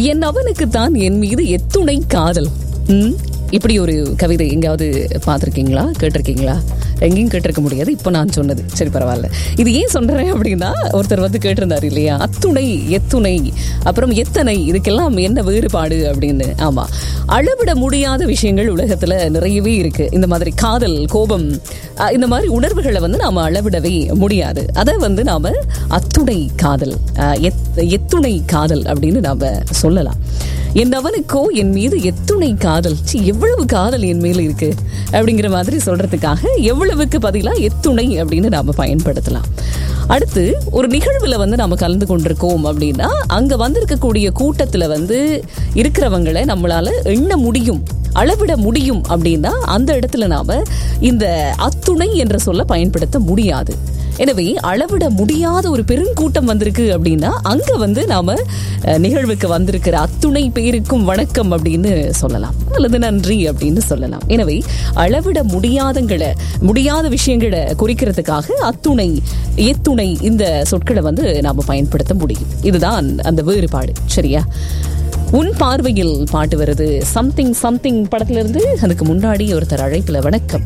என் அவனுக்கு தான் என் மீது எத்துணை காதல் ம், இப்படி ஒரு கவிதை எங்கேயாவது பார்த்துருக்கீங்களா கேட்டிருக்கீங்களா எங்கேயும் கேட்டிருக்க முடியாது இப்போ நான் சொன்னது சரி பரவாயில்ல இது ஏன் சொல்றேன் அப்படின்னா ஒருத்தர் வந்து கேட்டிருந்தாரு இல்லையா அத்துணை எத்துணை அப்புறம் எத்தனை இதுக்கெல்லாம் என்ன வேறுபாடு அப்படின்னு ஆமா அளவிட முடியாத விஷயங்கள் உலகத்துல நிறையவே இருக்கு இந்த மாதிரி காதல் கோபம் அஹ், இந்த மாதிரி உணர்வுகளை வந்து நாம அளவிடவே முடியாது அதை வந்து நாம அத்துணை காதல் அஹ், எத்- எத்துணை காதல் அப்படின்னு நாம சொல்லலாம் என் அவனுக்கோ என் மீது எத்துணை காதல் ச்சீ, எவ்வளவு காதல் என் மேல இருக்கு அப்படிங்கிற மாதிரி சொல்றதுக்காக எவ்வளவுக்கு பதிலா எத்துணை அப்படின்னு நாம பயன்படுத்தலாம் அடுத்து ஒரு நிகழ்வுல வந்து நாம கலந்து கொண்டிருக்கோம் அப்படின்னா அங்க வந்திருக்கக்கூடிய கூட்டத்துல வந்து இருக்கிறவங்களை நம்மளால எண்ண முடியும் அளவிட முடியும் அப்படின்னா அந்த இடத்துல நாம இந்த அத்துணை என்ற சொல்ல பயன்படுத்த முடியாது எனவே அளவிட முடியாத ஒரு பெருங்கூட்டம் வந்திருக்கு அப்படின்னா அங்க வந்து நாம அஹ், நிகழ்வுக்கு வந்திருக்கிற அத்துணை பேருக்கும் வணக்கம் அப்படின்னு சொல்லலாம் அல்லது நன்றி அப்படின்னு சொல்லலாம் எனவே அளவிட முடியாதங்களை முடியாத விஷயங்களை குறிக்கிறதுக்காக அத்துணை எத்துணை இந்த சொற்களை வந்து நாம பயன்படுத்த முடியும் இதுதான் அந்த வேறுபாடு சரியா உன் பார்வையில் பாட்டு வருது சம்திங் சம்திங் படத்துல இருந்து அதுக்கு முன்னாடி ஒருத்தர் அழைப்புல வணக்கம்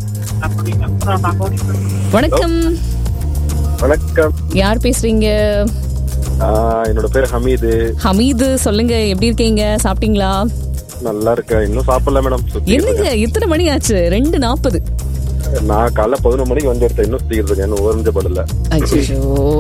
வணக்கம் வணக்கம் யார் பேசுறீங்க ஆஹ் என்னோட பேர் ஹமீது ஹமீது சொல்லுங்க எப்படி இருக்கீங்க சாப்பிட்டீங்களா நல்லா இருக்கேன் இன்னும் சாப்பிடல மேடம் சுத்தி என்னங்க எத்தனை மணி ஆச்சு ரெண்டு நாற்பது நான் காலைல பதினொரு மணிக்கு வந்து எடுத்தேன் இன்னும் சுத்திக்கிட்டு இருக்கேன் இன்னும் ஓரஞ்ச படல அச்சோ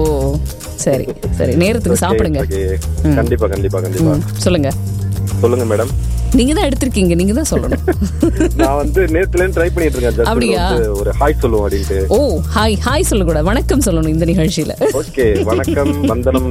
சரி சரி நேரத்துக்கு சாப்பிடுங்க கண்டிப்பா கண்டிப்பா கண்டிப்பா ம், சொல்லுங்க சொல்லுங்க மேடம் நீங்க தான் எடுத்திருக்கீங்க நீங்க தான் சொல்லணும் நான் வந்து நேத்துல ட்ரை பண்ணிட்டு இருக்கேன் just அப்படியா? வந்து ஒரு ஹாய் சொல்லுவோம் அப்படின்ட்டு ஓ ஹாய் ஹாய் சொல்லக்கூடாது வணக்கம் சொல்லணும் இந்த நிகழ்ச்சியில ஓகே வணக்கம் வந்தனம்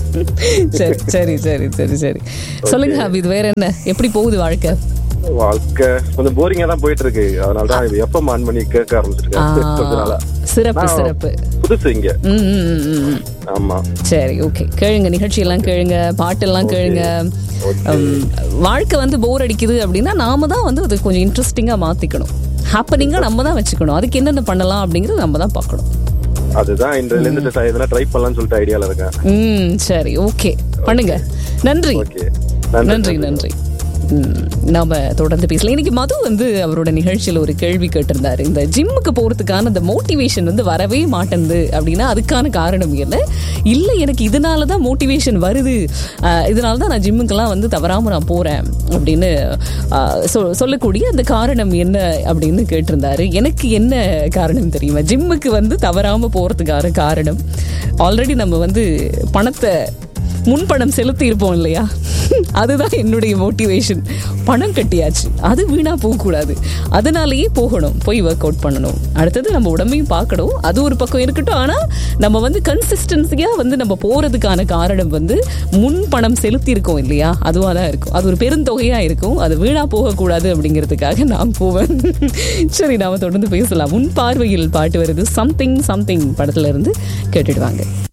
சரி சரி சரி சரி சரி சொல்லுங்க ஹபீத் வேற என்ன எப்படி போகுது வாழ்க்கை வாழ்க்கை கொஞ்சம் போரிங்கா தான் போயிட்டு இருக்கு அதனால தான் எஃப்எம் ஆன் பண்ணி கேட்க ஆ, ஆரம்பிச்சிருக்கேன் கொஞ்ச நாளா சிறப்பு நான் சிறப்பு புதுசு இங்க ம், ம், ம், ம், ம். ஆமா சரி ஓகே கேளுங்க நிகழ்ச்சி எல்லாம் கேளுங்க பாட்டெல்லாம் கேளுங்க Okay. உம், வாழ்க்கை வந்து போர் அடிக்குது அப்படின்னா நாம தான் வந்து அது கொஞ்சம் இன்ட்ரெஸ்டிங்கா மாத்திக்கணும் ஹாப்பனிங்கா நம்ம தான் வச்சுக்கணும் அதுக்கு என்னென்ன பண்ணலாம் அப்படிங்கறது நம்ம தான் பார்க்கணும் அதுதான் இன்றையில இருந்து எதனா ட்ரை பண்ணலாம்னு சொல்லிட்டு ஐடியால இருக்கேன் ம் சரி ஓகே பண்ணுங்க நன்றி ஓகே நன்றி நன்றி ம், நாம தொடர்ந்து பேசலாம் இன்னைக்கு மது வந்து அவரோட நிகழ்ச்சியில் ஒரு கேள்வி கேட்டிருந்தாரு இந்த ஜிம்முக்கு போறதுக்கான அந்த மோட்டிவேஷன் வந்து வரவே மாட்டேங்குது அப்படின்னா அதுக்கான காரணம் என்ன இல்லை எனக்கு இதனால தான் மோட்டிவேஷன் வருது அஹ், இதனால தான் நான் ஜிம்முக்கெல்லாம் வந்து தவறாம நான் போறேன் அப்படின்னு அஹ், சொ- சொல்லக்கூடிய அந்த காரணம் என்ன அப்படின்னு கேட்டிருந்தாரு எனக்கு என்ன காரணம் தெரியுமா ஜிம்முக்கு வந்து தவறாம போறதுக்கான காரணம் ஆல்ரெடி நம்ம வந்து பணத்தை முன்பணம் செலுத்தி இருப்போம் இல்லையா அதுதான் என்னுடைய மோட்டிவேஷன் பணம் கட்டியாச்சு அது வீணா போகக்கூடாது அதனாலேயே போகணும் போய் ஒர்க் அவுட் பண்ணணும் அடுத்தது நம்ம உடம்பையும் பார்க்கணும் அது ஒரு பக்கம் இருக்கட்டும் ஆனா நம்ம வந்து கன்சிஸ்டன்சியா வந்து நம்ம போறதுக்கான காரணம் வந்து முன் பணம் செலுத்தி இருக்கோம் இல்லையா அதுவா தான் இருக்கும் அது ஒரு பெருந்தொகையா இருக்கும் அது வீணா போகக்கூடாது அப்படிங்கிறதுக்காக நான் போவேன் சரி நாம தொடர்ந்து பேசலாம் முன் பார்வையில் பாட்டு வருது சம்திங் சம்திங் படத்துல இருந்து கேட்டுடுவாங்க